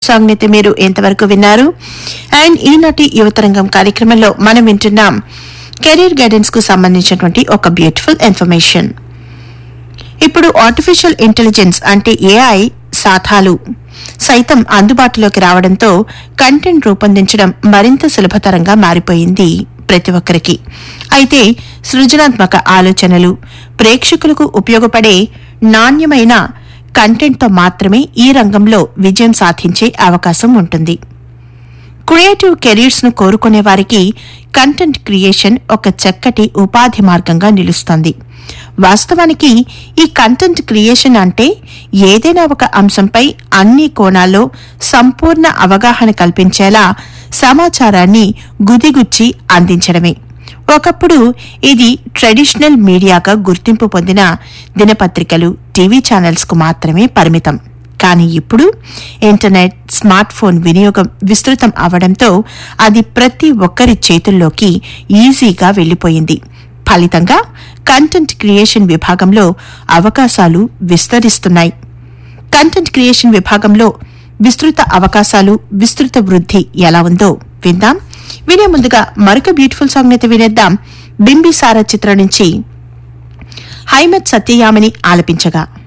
song అయితే మీరు ఎంతవరకు విన్నారు అండ్ ఈనాటి యువతరంగం కార్యక్రమంలో మనం వింటున్నాం కెరీర్ గైడెన్స్ కు సంబంధించినటువంటి ఒక బ్యూటిఫుల్ ఇన్ఫర్మేషన్ ఇప్పుడు ఆర్టిఫిషియల్ ఇంటెలిజెన్స్ అంటే ఏఐ సాధాలు సైతం అందుబాటులోకి రావడంతో కంటెంట్ రూపొందించడం మరింత సులభతరంగా మారిపోయింది ప్రతి ఒక్కరికి అయితే సృజనాత్మక ఆలోచనలు ప్రేక్షకులకు ఉపయోగపడే నాణ్యమైన కంటెంట్తో మాత్రమే ఈ రంగంలో విజయం సాధించే అవకాశం ఉంటుంది క్రియేటివ్ కెరీర్స్ ను కోరుకునే వారికి కంటెంట్ క్రియేషన్ ఒక చక్కటి ఉపాధి మార్గంగా నిలుస్తుంది వాస్తవానికి ఈ కంటెంట్ క్రియేషన్ అంటే ఏదైనా ఒక అంశంపై అన్ని కోణాల్లో సంపూర్ణ అవగాహన కల్పించేలా సమాచారాన్ని గుదిగుచ్చి అందించడమే ఒకప్పుడు ఇది ట్రెడిషనల్ మీడియాగా గుర్తింపు పొందిన దినపత్రికలు టీవీ ఛానల్స్ కు మాత్రమే పరిమితం కానీ ఇప్పుడు ఇంటర్నెట్ స్మార్ట్ ఫోన్ వినియోగం విస్తృతం అవడంతో అది ప్రతి ఒక్కరి చేతుల్లోకి ఈజీగా వెళ్లిపోయింది ఫలితంగా కంటెంట్ క్రియేషన్ విభాగంలో అవకాశాలు విస్తరిస్తున్నాయి కంటెంట్ క్రియేషన్ విభాగంలో విస్తృత అవకాశాలు విస్తృత వృద్ధి ఎలా ఉందో విందాం వినే ముందుగా మరొక బ్యూటిఫుల్ సాంగ్ అయితే వినేద్దాం బింబిసారా చిత్రం నుంచి హైమత్ సత్యయామిని ఆలపించగా